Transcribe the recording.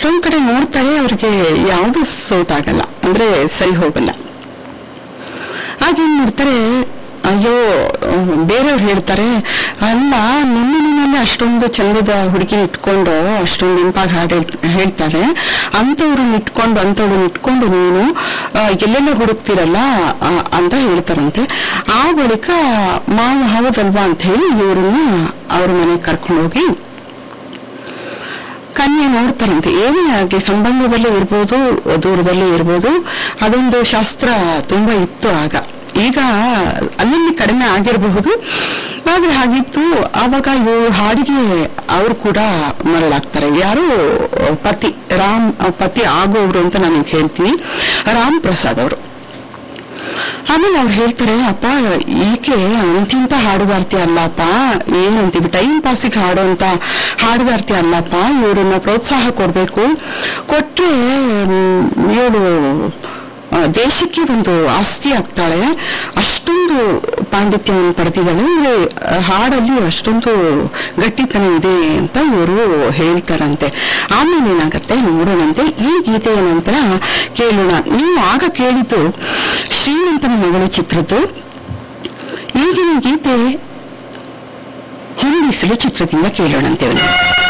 ಎಷ್ಟೊಂದ್ ಕಡೆ ನೋಡ್ತಾರೆ ಅವ್ರಿಗೆ ಯಾವುದು ಸೂಟ್ ಆಗಲ್ಲ ಅಂದ್ರೆ ಸರಿ ಹೋಗಲ್ಲ ಆಗೇನ್ ಮಾಡ್ತಾರೆ ಅಯ್ಯೋ ಬೇರೆಯವ್ರು ಹೇಳ್ತಾರೆ ಅಲ್ಲ ನಿಮ್ಮನಿನಲ್ಲಿ ಅಷ್ಟೊಂದು ಚಂದದ ಹುಡುಗಿ ಇಟ್ಕೊಂಡು ಅಷ್ಟೊಂದು ನೆನಪಾಗಿ ಹಾಡು ಹೇಳ್- ಹೇಳ್ತಾರೆ ಅಂಥವ್ರನ್ನ ಇಟ್ಕೊಂಡು ಅಂಥವ್ರನ್ನ ಇಟ್ಕೊಂಡು ನೀನು ಆ, ಎಲ್ಲೆಲ್ಲ ಹುಡುಕ್ತಿರಲ್ಲ ಆ, ಅಂತ ಹೇಳ್ತಾರಂತೆ ಆ ಬಳಿಕ ಮಾವ ಹೌದಲ್ವಾ ಅಂತ ಹೇಳಿ ಇವ್ರನ್ನ ಅವ್ರ ಮನೆಗೆ ಕರ್ಕೊಂಡು ಹೋಗಿ ಕನ್ಯೆ ನೋಡ್ತಾರಂತೆ ಏನೇ ಆಗಿ ಸಂಬಂಧದಲ್ಲೇ ಇರ್ಬೋದು ದೂರದಲ್ಲೇ ಇರ್ಬೋದು ಅದೊಂದು ಶಾಸ್ತ್ರ ತುಂಬಾ ಇತ್ತು ಆಗ ಈಗ ಅಲ್ಲಲ್ಲಿ ಕಡಿಮೆ ಆಗಿರಬಹುದು ಆದ್ರೆ ಹಾಗಿತ್ತು ಆವಾಗ ಇವರು ಹಾಡಿಗೆ ಅವರು ಕೂಡ ಮರಳಾಗ್ತಾರೆ ಯಾರು ಪತಿ ರಾಮ್ ಪತಿ ಆಗೋರು ಅಂತ ನಾನು ಹೇಳ್ತೀನಿ ರಾಮ್ ಪ್ರಸಾದ್ ಅವರು ಆಮೇಲೆ ಅವ್ರು ಹೇಳ್ತಾರೆ ಅಪ್ಪ ಈಕೆ ಅಂತಿಂತ ಹಾಡುಗಾರ್ತಿ ಅಲ್ಲಪ್ಪ ಏನಂತೀವಿ ಟೈಮ್ ಪಾಸಿಗೆ ಹಾಡುವಂತ ಹಾಡುಗಾರ್ತಿ ಅಲ್ಲಪ್ಪ ಇವ್ರನ್ನ ಪ್ರೋತ್ಸಾಹ ಕೊಡ್ಬೇಕು ಕೊಟ್ರೆ ಇವಳು ದೇಶಕ್ಕೆ ಒಂದು ಆಸ್ತಿ ಆಗ್ತಾಳೆ ಅಷ್ಟೊಂದು ಪಾಂಡಿತ್ಯವನ್ನು ಪಡೆದಿದ್ದಾಳೆ ಅಂದ್ರೆ ಆ, ಹಾಡಲ್ಲಿ ಅಷ್ಟೊಂದು ಗಟ್ಟಿತನ ಇದೆ ಅಂತ ಇವರು ಹೇಳ್ತಾರಂತೆ ಆಮೇಲೆ ಏನಾಗತ್ತೆ ನೋಡೋಣಂತೆ ಈ ಗೀತೆಯ ನಂತರ ಕೇಳೋಣ ನೀವು ಆಗ ಕೇಳಿದ್ದು ಶ್ರೀಮಂತನ ಮಗಳು ಚಿತ್ರದ್ದು ಈಗಿನ ಗೀತೆ ಹೊರಡಿಸಲು ಚಿತ್ರದಿಂದ ಕೇಳೋಣಂತೆ